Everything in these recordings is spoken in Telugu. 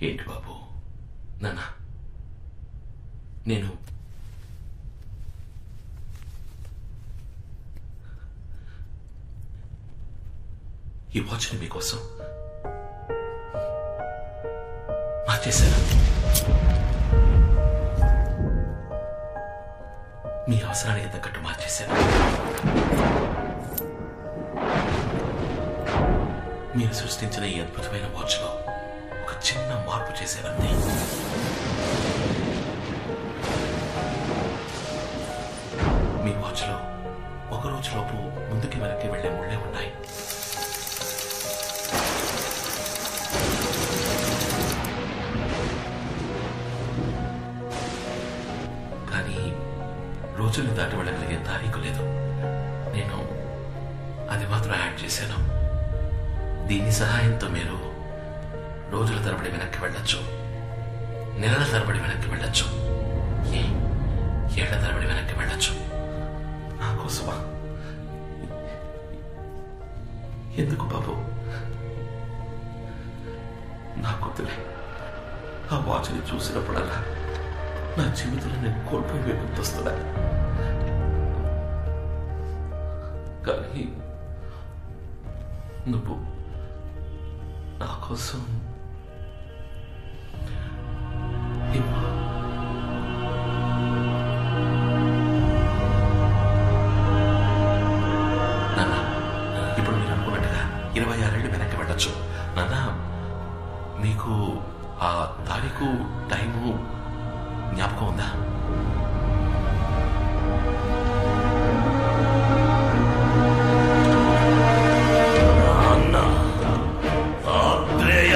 ఏంటి బాబు నాన్న నేను ఈ వాచ్ని మీకోసం మార్చేశాను మీ అవసరానికి తగ్గట్టు మార్చేశాను మీరు సృష్టించిన ఈ అద్భుతమైన వాచ్లో ఒక చిన్న మార్పు చేశానంతే మీ వాచ్లో ఒక రోజులోపు ముందుకి వెనక్కి వెళ్లే ముళ్ళే ఉన్నాయి కానీ రోజుల్ని దాటి వెళ్ళగలిగే తారీఖు లేదు నేను అది మాత్రం యాడ్ చేశాను దీని సహాయంతో మీరు రోజుల తరబడి వెనక్కి వెళ్ళొచ్చు నెలల తరబడి వెనక్కి వెళ్ళొచ్చు ఏ ఏళ్ల తరబడి వెనక్కి వెళ్ళొచ్చు నా కోసమా ఎందుకు బాబు నా కూతురే ఆ వాచ్ని చూసినప్పుడల్లా నా జీవితంలో నేను కోల్పోయి గుర్తొస్తున్నా కానీ నువ్వు నా కోసం ఇవ్వు. నాన్న ఇప్పుడు మీరు అనుకున్నట్టుగా ఇరవై ఆరేళ్ళు వెనక్కి వెళ్ళొచ్చు నాన్న మీకు ఆ తారీఖు టైము జ్ఞాపకం ఉందా నాన్న ఆత్రేయ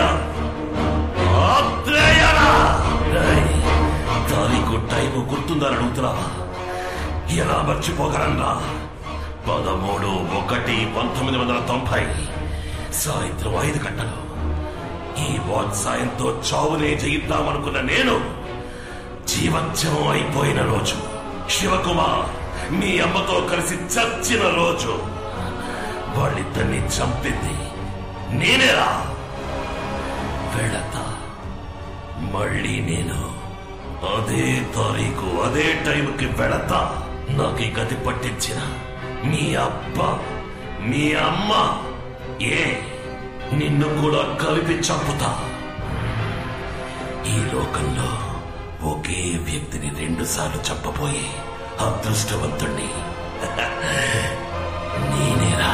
ఆత్రేయరా రేయ్, తారీఖు టైము గుర్తుందని అడుగుతున్నావా ఎలా మర్చిపోగలన్నా పదమూడు ఒకటి పంతొమ్మిది వందల తొంభై సాయంత్రం ఐదు గంటలు ఈ వాచ్ సాయంతో చావునే జయిద్దామనుకున్న నేను జీవత్యమం అయిపోయిన రోజు శివకుమార్ మీ అమ్మతో కలిసి చచ్చిన రోజు వాళ్ళిద్దరిని చంపింది నేనేరా వెళతా మళ్ళీ నేను అదే తారీఖు అదే టైంకి వెళతా నాకు ఈ గతి పట్టించిన మీ అబ్బ మీ అమ్మ ఏ నిన్ను కూడా కలిపి చంపుతా ఈ లోకంలో ఒకే వ్యక్తిని రెండు సార్లు చంపబోయి అదృష్టవంతుణ్ణి నేనేరా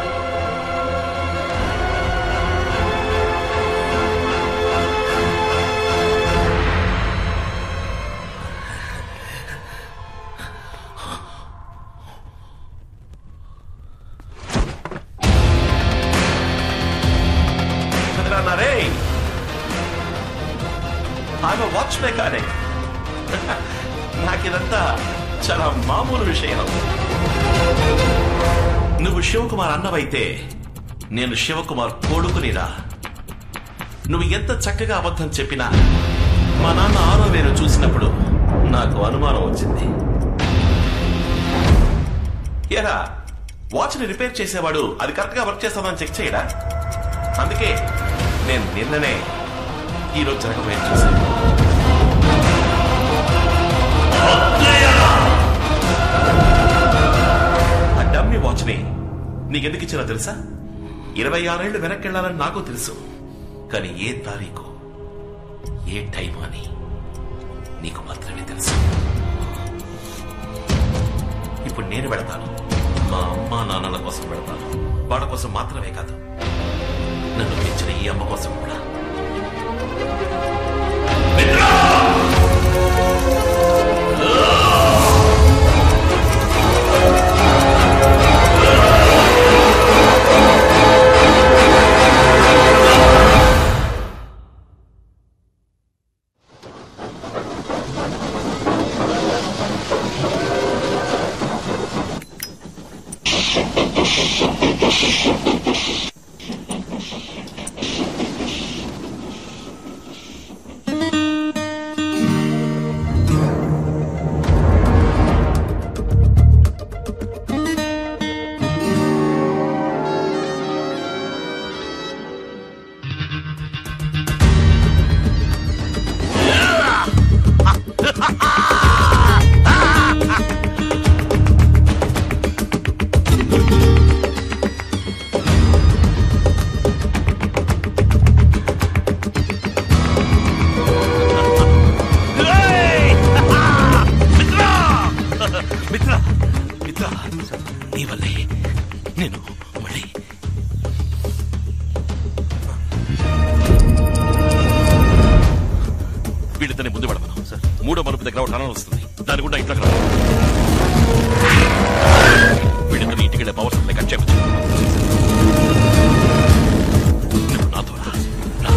చంద్రన్నారే ఆమె వాచ్ మెకానిక్ నాకిదంతా చాలా మామూలు విషయం నువ్వు శివకుమార్ అన్నవైతే నేను శివకుమార్ కొడుకునిరా నువ్వు ఎంత చక్కగా అబద్ధం చెప్పినా మా నాన్న ఆరో వేరు చూసినప్పుడు నాకు అనుమానం వచ్చింది ఎరా వాచ్ని రిపేర్ చేసేవాడు అది కరెక్ట్ గా వర్క్ చేస్తామని చెక్ చేయడా అందుకే నేను నిన్ననే ఈరోజు జరగబోయే చూశాను ఆ డమ్మీ వాచ్ని నీకెందుకు ఇచ్చినా తెలుసా ఇరవై ఆరేళ్లు వెనక్కి వెళ్ళాలని నాకు తెలుసు కానీ ఏ తారీఖు ఏ టైం అని నీకు మాత్రమే తెలుసు ఇప్పుడు నేను వెళతాను మా అమ్మా నాన్నల కోసం వెళతాను వాళ్ళ కోసం మాత్రమే కాదు నన్ను పెంచిన ఈ అమ్మ కోసం కూడా వీడితోనే ముందు పడమను మూడో మలుపు దగ్గర ఒక టనల్ వస్తుంది దాని గుండా ఇంట్లోకి రా వీడితో ఇంటికి వెళ్ళే పవర్ సప్లై కట్ చేయవచ్చు నువ్వు నాతో రా. రా.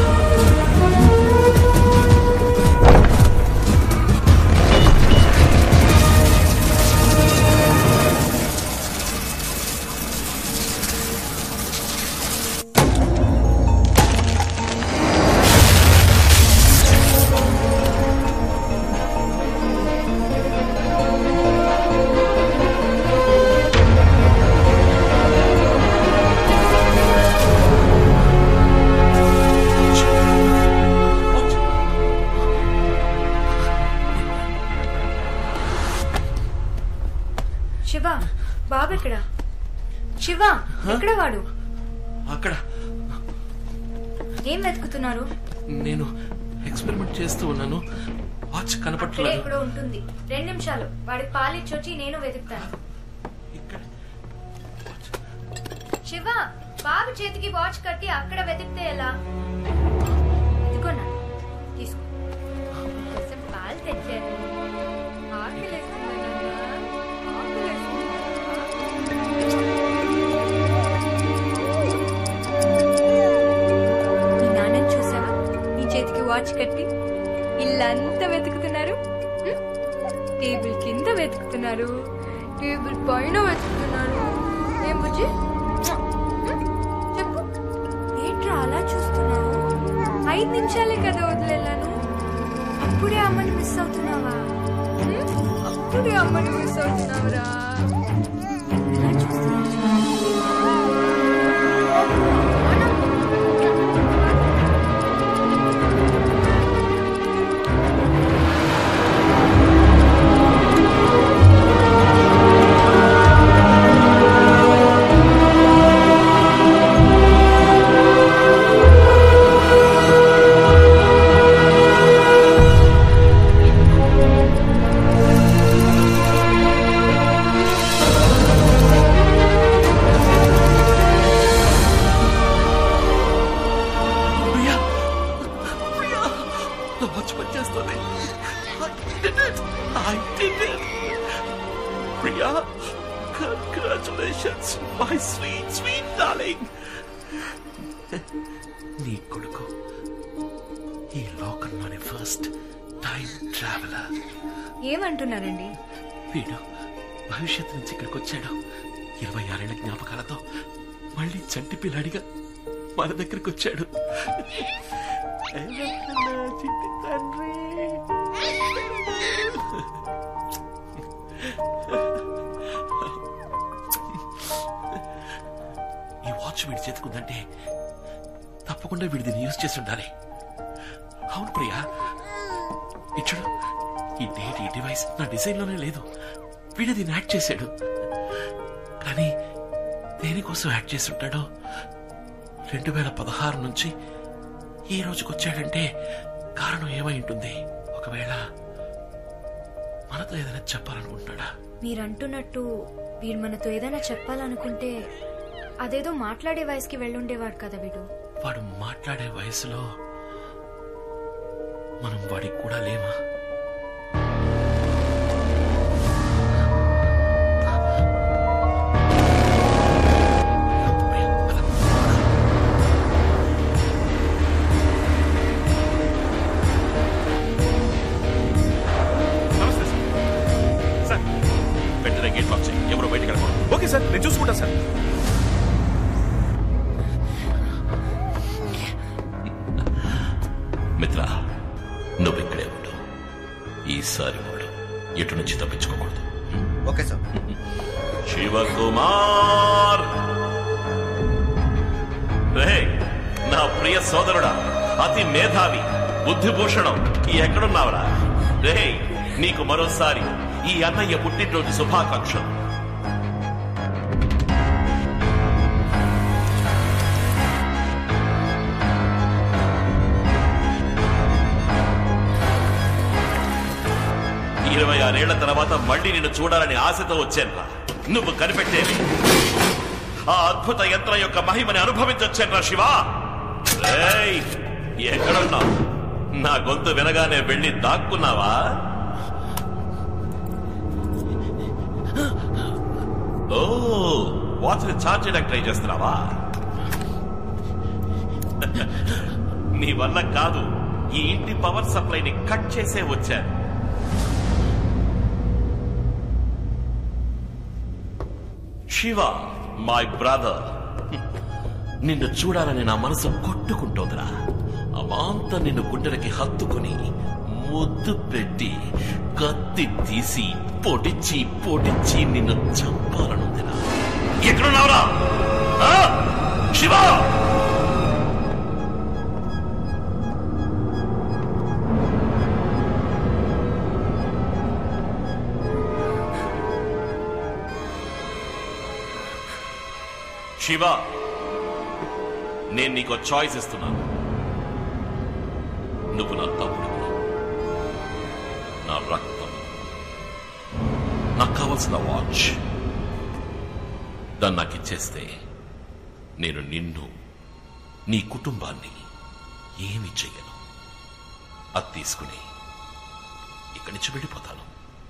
శివ బాబు ఎక్కడ శివ ఎక్కడ వాడు అక్కడ ఏం వెతుకుతున్నారు నేను ఎక్స్పెరిమెంట్ చేస్తూ ఉన్నాను వాచ్ అక్కడే కనపట్లేదు ఎక్కడో ఉంటుంది రెండు నిమిషాలు వాడికి పాలిచ్చొచ్చి నేను వెతుకుతాను ఇక్కడ శివ బాబు చేతికి వాచ్ కట్టి అక్కడ వెతికితే ఎలా ఇదిగోనా తీసుకో కొంచెం పాలు తెచ్చాను ఆకలేస్తుందా నాన్న? ఆకలేస్తుందా? మీ నాన్నని చూసావా నీ చేతికి వాచ్ కట్టి ఇల్లంతా వెతుకుతున్నారు హ్మ్? టేబుల్ కింద వెతుకుతున్నారు టేబుల్ పైన వెతుకుతున్నారు ఏం బుజ్జి హ్మ్? చెప్పు ఏంట్రా అలా చూస్తున్నావు ఐదు నిమిషాలే కదా వదిలేలాను అప్పుడే అమ్మని మిస్ అవుతున్నావా హ్మ్? అప్పుడే అమ్మని మిస్ అవుతున్నావురా ఎలా చూస్తున్నావు? ప్రియా ప్రియా నా వాచ్ పనిచేస్తుంది I did it. I did it. Priya congratulations my sweet sweet darling నీ కొడుకు ఈ లోకంలోని ఫస్ట్ టైం ట్రావెలర్ ఏమంటున్నారండి వీడు భవిష్యత్తు నుంచి ఇక్కడికి వచ్చాడు ఇరవై ఆరేళ్ల జ్ఞాపకాలతో మళ్ళీ చంటి పిల్లాడిగా మన దగ్గరికి వచ్చాడు చిట్టి తండ్రి. ఈ వాచ్ వీడి చేతుకుందంటే తప్పకుండా వీడి దీన్ని యూజ్ చేసి ఉండాలి అవును ప్రియా ఇచ్చుడు ఈ డేట్ ఈ డివైస్ నా డిజైన్ లోనే లేదు వీడు దీన్ని యాడ్ చేశాడు కానీ దేనికోసం యాడ్ చేసి ఉంటాడో రెండు వేల పదహారు నుంచి ఈ రోజుకి వచ్చాడంటే కారణం ఏమై ఉంటుంది ఒకవేళ మనతో ఏదైనా చెప్పాలనుకుంటున్నాడా మీరంటున్నట్టు వీడు మనతో ఏదైనా చెప్పాలనుకుంటే అదేదో మాట్లాడే వయసుకి వెళ్ళుండేవాడు కదా వీడు వాడు మాట్లాడే వయసులో మనం వాడికి కూడా లేమా నమస్తే సార్ సార్ వెంటనే గేట్ లాక్ చేయి ఎవరో బయటికి వెళ్ళకూడదు ఓకే సార్ నేను చూసుకుంటా సార్ మిత్ర నువ్వు ఇక్కడే ఉండు ఈసారి వాడు ఎటు నుంచి తప్పించుకోకూడదు ఓకే సార్ శివకుమార్ రే నా ప్రియ సోదరుడా అతి మేధావి బుద్ధిభూషణం ఈ ఎక్కడున్నావురా రే నీకు మరోసారి ఈ అన్నయ్య పుట్టినరోజు శుభాకాంక్షలు ఇరవై ఆరేళ్ల తర్వాత మళ్ళీ నిన్ను చూడాలని ఆశతో వచ్చానురా నువ్వు కనిపెట్టేవి ఆ అద్భుత యంత్రం యొక్క మహిమని అనుభవించొచ్చానురా శివా ఏయ్, ఎక్కడున్నావు నా గొంతు వినగానే వెళ్ళి దాక్కున్నావా ఓ వాచ్ని ఛార్జ్ చేయడానికి ట్రై చేస్తున్నావా నీ వల్ల కాదు ఈ ఇంటి పవర్ సప్లైని కట్ చేసే వచ్చాను శివ మై బ్రదర్ నిన్ను చూడాలని నా మనసు కొట్టుకుంటోందిరా అమాంత నిన్ను గుండెలకి హత్తుకుని ముద్దు పెట్టి కత్తి తీసి పొడిచి పొడిచి నిన్ను చంపాలనుందిరా ఎక్కడున్నావురా ఆ? శివ శివ నేను నీకు చాయిస్ ఇస్తున్నాను నువ్వు నా తమ్ముడు నా రక్తం నాకు కావలసిన వాచ్ దాన్ని నాకు ఇచ్చేస్తే నేను నిన్ను నీ కుటుంబాన్ని ఏమి చెయ్యను అది తీసుకుని ఇక్కడి నుంచి వెళ్ళిపోతాను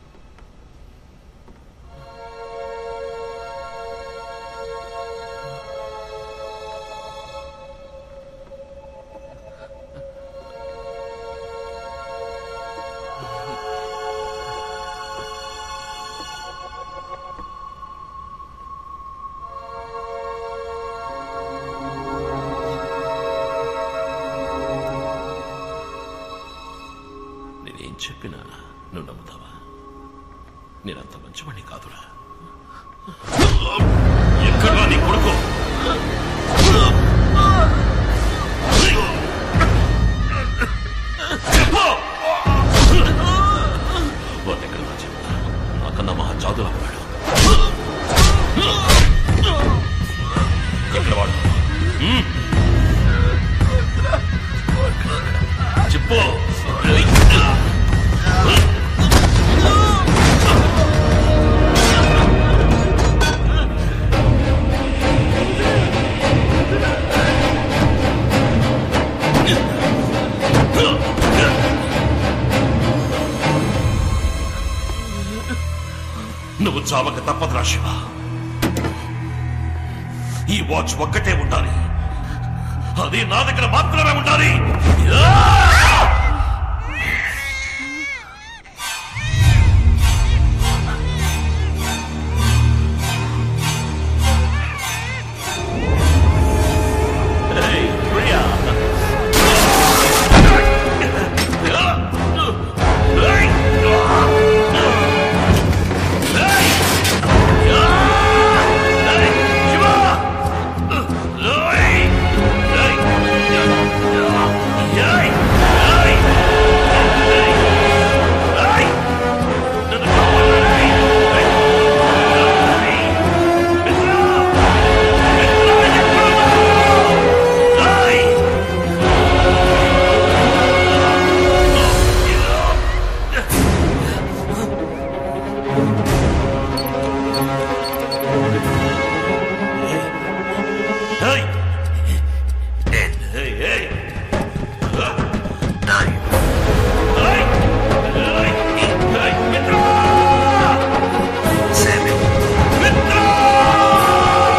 నేనేం చెప్పినా నువ్వు నమ్ముతావా నేనంత మంచివాణ్ణి కాదురా ఎక్కడ నీ కొడుకు చెప్పు వాడు ఎక్కడ నా చెప్తా నాకన్నా మహా జాదులా ఉన్నాడు ఎక్కడ వాడు హ్మ్? చెప్పు నువ్వు చావక తప్పదురా శివ ఈ వాచ్ ఒక్కటే ఉండాలి అది నా దగ్గర మాత్రమే ఉండాలి Hey, Priya. Hey! Hey! Hey, hey, hey! Hey! Hey! Hey! Hey! Mitra! Samuel! Mitra!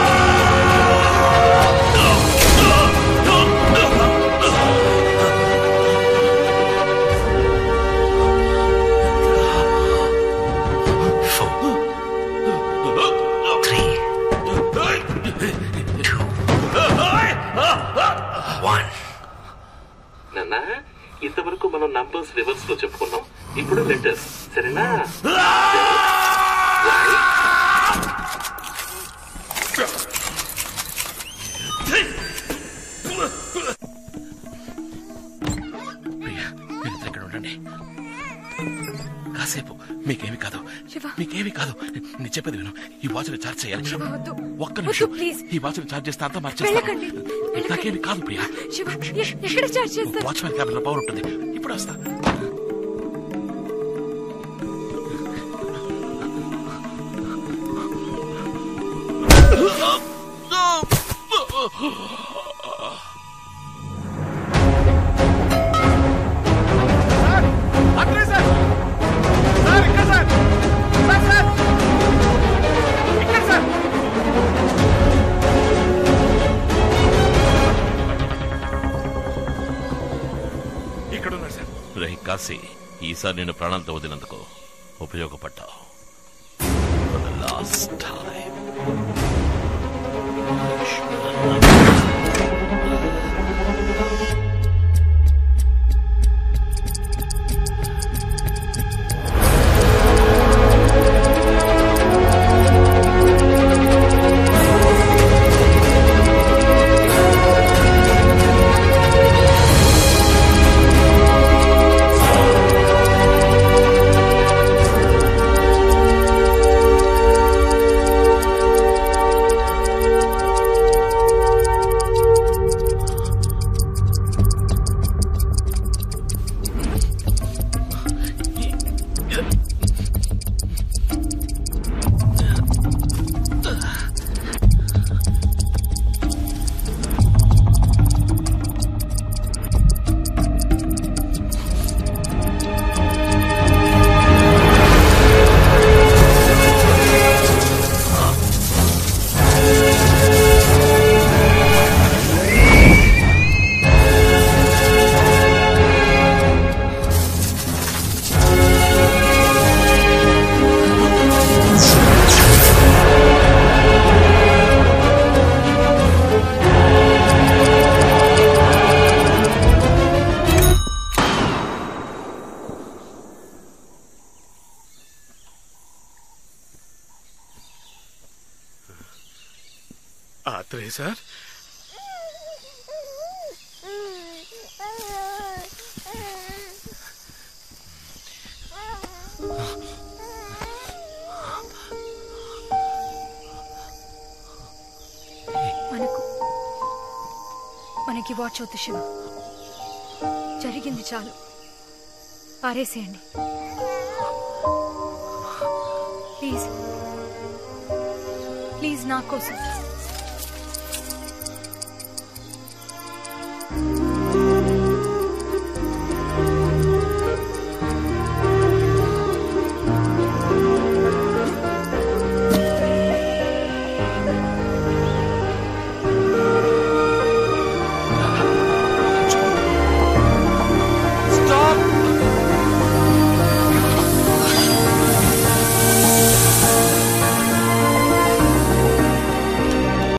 Four. Three. Two. One. నాన్న ఇంతవరకు మనం నంబర్స్ రివర్స్ లో చెప్పుకున్నాం ఇప్పుడు లెటర్స్ సరేనా మీరిద్దరు ఇక్కడ ఉండండి కాసేపు మీకేమి కాదు శివ. మీకేమి కాదు నేను చెప్పేది విను ఈ వాచ్ని ఛార్జ్ చేయాలి శివ, వద్దు. ఒక్క నిమిషం వద్దు, ప్లీజ్. ఈ వాచ్ని ఛార్జ్ చేస్తే అంతా వెళ్ళకండి. మార్చేస్తాను నాకేమి కాదు ప్రియా శివ ఎ- ఎక్కడ చార్జ్ చేస్తారు వాచ్మెన్ క్యాబిన్ లో పవర్ ఉంటుంది ఇప్పుడు వస్తా ఉన్నాడు సార్ రే కాశీ ఈసారి నేను ప్రాణాలతో వదిలినందుకు ఉపయోగపడ్డావు For the last time. Atreya sir మనకు మనకి వాచ్ అవుతుంది శివ జరిగింది చాలు పారేసేయండి ప్లీజ్ ప్లీజ్ నా కోసం